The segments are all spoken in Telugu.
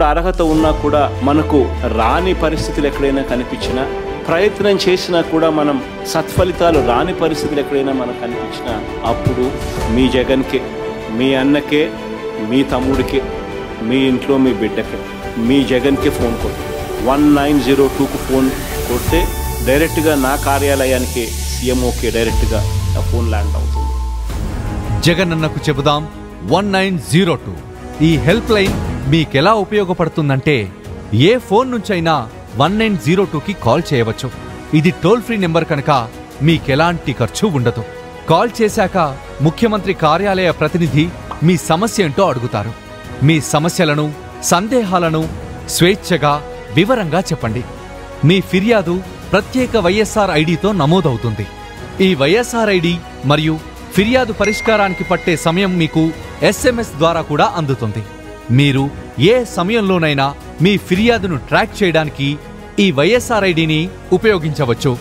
అర్హత ఉన్నా కూడా మనకు రాని పరిస్థితులు ఎక్కడైనా కనిపించినా ప్రయత్నం చేసినా కూడా మనం సత్ఫలితాలు రాని పరిస్థితులు ఎక్కడైనా మనకు కనిపించినా అప్పుడు మీ జగన్కే మీ అన్నకే మీ తమ్ముడికి మీ ఇంట్లో మీ బిడ్డకి మీ జగన్కి ఫోన్ కొట్టు వన్ నైన్ జీరో టూకు ఫోన్ కొడితే డైరెక్ట్గా నా కార్యాలయానికి సీఎంఓకి డైరెక్ట్గా ఆ ఫోన్ ల్యాండ్ అవుతుంది జగనన్నకు చెబుదాం వన్ నైన్ జీరో టూ ఈ హెల్ప్ లైన్ మీకెలా ఉపయోగపడుతుందంటే ఏ ఫోన్ నుంచైనా వన్ నైన్ జీరో టూకి కాల్ చేయవచ్చు ఇది టోల్ ఫ్రీ నెంబర్ కనుక మీకెలాంటి ఖర్చు ఉండదు కాల్ చేశాక ముఖ్యమంత్రి కార్యాలయ ప్రతినిధి మీ సమస్య ఏంటో అడుగుతారు మీ సమస్యలను సందేహాలను స్వేచ్ఛగా వివరంగా చెప్పండి మీ ఫిర్యాదు ప్రత్యేక వైఎస్ఆర్ ఐడితో నమోదవుతుంది ఈ వైఎస్ఆర్ ఐడి మరియు ఫిర్యాదు పరిష్కారానికి పట్టే సమయం మీకు ఎస్ఎంఎస్ ద్వారా కూడా అందుతుంది మీరు ఏ సమయంలోనైనా మీ ఫిర్యాదును ట్రాక్ చేయడానికి ఈ వైఎస్ఆర్ ఐడిని ఉపయోగించవచ్చు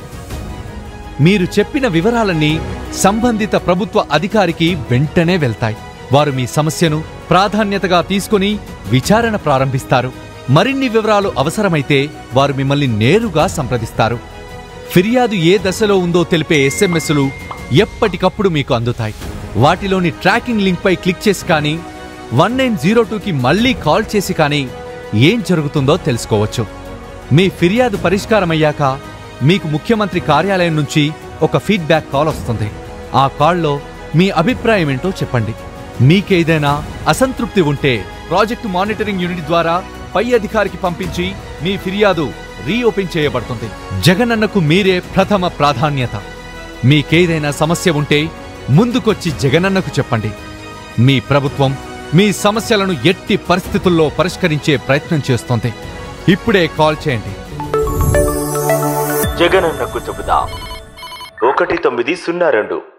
మీరు చెప్పిన వివరాలన్నీ సంబంధిత ప్రభుత్వ అధికారికి వెంటనే వెళ్తాయి వారు మీ సమస్యను ప్రాధాన్యతగా తీసుకుని విచారణ ప్రారంభిస్తారు మరిన్ని వివరాలు అవసరమైతే వారు మిమ్మల్ని నేరుగా సంప్రదిస్తారు ఫిర్యాదు ఏ దశలో ఉందో తెలిపే ఎస్ఎంఎస్లు ఎప్పటికప్పుడు మీకు అందుతాయి వాటిలోని ట్రాకింగ్ లింక్పై క్లిక్ చేసి కానీ వన్ నైన్ జీరో టూకి మళ్ళీ కాల్ చేసి కానీ ఏం జరుగుతుందో తెలుసుకోవచ్చు మీ ఫిర్యాదు పరిష్కారమయ్యాక మీకు ముఖ్యమంత్రి కార్యాలయం నుంచి ఒక ఫీడ్బ్యాక్ కాల్ వస్తుంది ఆ కాల్లో మీ అభిప్రాయం ఏంటో చెప్పండి మీకేదైనా అసంతృప్తి ఉంటే ప్రాజెక్టు మానిటరింగ్ యూనిట్ ద్వారా పై అధికారికి పంపించి మీ ఫిర్యాదు రీఓపెన్ చేయబడుతుంది జగనన్నకు మీరే ప్రథమ ప్రాధాన్యత మీకేదైనా సమస్య ఉంటే ముందుకొచ్చి జగనన్నకు చెప్పండి మీ ప్రభుత్వం మీ సమస్యలను ఎట్టి పరిస్థితుల్లో పరిష్కరించే ప్రయత్నం చేస్తోంది ఇప్పుడే కాల్ చేయండి జగనన్నకు చెబుదాం ఒకటి తొమ్మిది సున్నా రెండు